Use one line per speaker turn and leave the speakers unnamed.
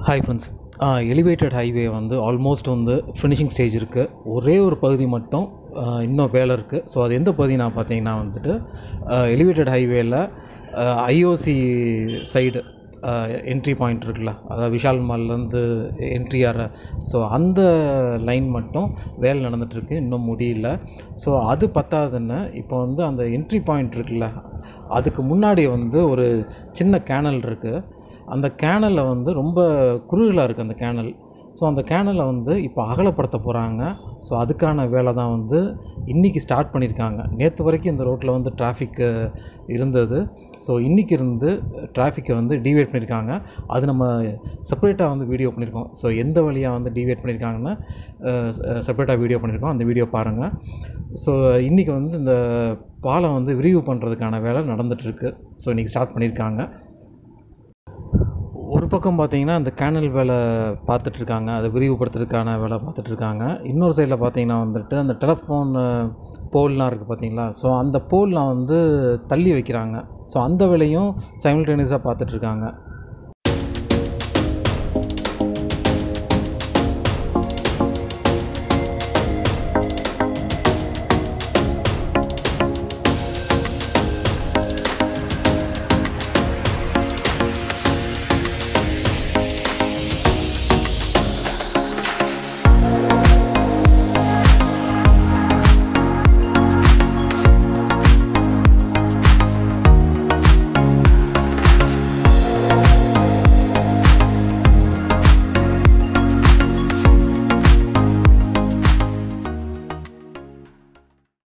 hi friends elevated highway வந்து almost வந்து finishing stage இருக்குது ஒரே ஒரு பகுதி மட்டும் ஆஹ், இன்னும் வேலை இருக்குது ஸோ அது எந்த பகுதி நான் பார்த்தீங்கன்னா வந்துட்டு எலிவேட்டட் ஹைவேல ஐஓசி சைடு என்ட்ரி பாயிண்ட் இருக்குல்ல அதாவது விஷால் மால்லேருந்து என்ட்ரி ஆகிற ஸோ அந்த லைன் மட்டும் வேலை நடந்துகிட்ருக்கு இன்னும் முடியல ஸோ அது பத்தாதுன்னு இப்போ வந்து அந்த என்ட்ரி பாயிண்ட் இருக்குல்ல அதுக்கு முன்னாடி வந்து ஒரு சின்ன கேனல் இருக்குது அந்த கேனலில் வந்து ரொம்ப குறுகலாக இருக்குது அந்த கேனல் ஸோ அந்த கேனலை வந்து இப்போ அகலப்படுத்த போகிறாங்க ஸோ அதுக்கான வேலை தான் வந்து இன்றைக்கி ஸ்டார்ட் பண்ணியிருக்காங்க நேற்று வரைக்கும் இந்த ரோட்டில் வந்து டிராஃபிக் இருந்தது ஸோ இன்றைக்கி இருந்து டிராஃபிக்கை வந்து டிவைட் பண்ணியிருக்காங்க அது நம்ம செப்பரேட்டாக வந்து வீடியோ பண்ணியிருக்கோம் ஸோ எந்த வழியாக வந்து டிவைட் பண்ணியிருக்காங்கன்னு செப்பரேட்டாக வீடியோ பண்ணியிருக்கோம் அந்த வீடியோ பாருங்கள் ஸோ இன்றைக்கி வந்து இந்த பாலம் வந்து விரிவு பண்ணுறதுக்கான வேலை நடந்துகிட்ருக்கு ஸோ இன்றைக்கி ஸ்டார்ட் பண்ணியிருக்காங்க ஒரு பக்கம் பார்த்தீங்கன்னா அந்த கேனல் வேலை பார்த்துட்ருக்காங்க அதை விரிவுபடுத்துறதுக்கான வேலை பார்த்துட்ருக்காங்க இன்னொரு சைடில் பார்த்தீங்கன்னா வந்துட்டு அந்த டெலஃபோன் போல்லாம் இருக்குது பார்த்தீங்களா ஸோ அந்த போல்லாம் வந்து தள்ளி வைக்கிறாங்க ஸோ அந்த வேலையும் சைமில்டேனியஸாக பார்த்துட்ருக்காங்க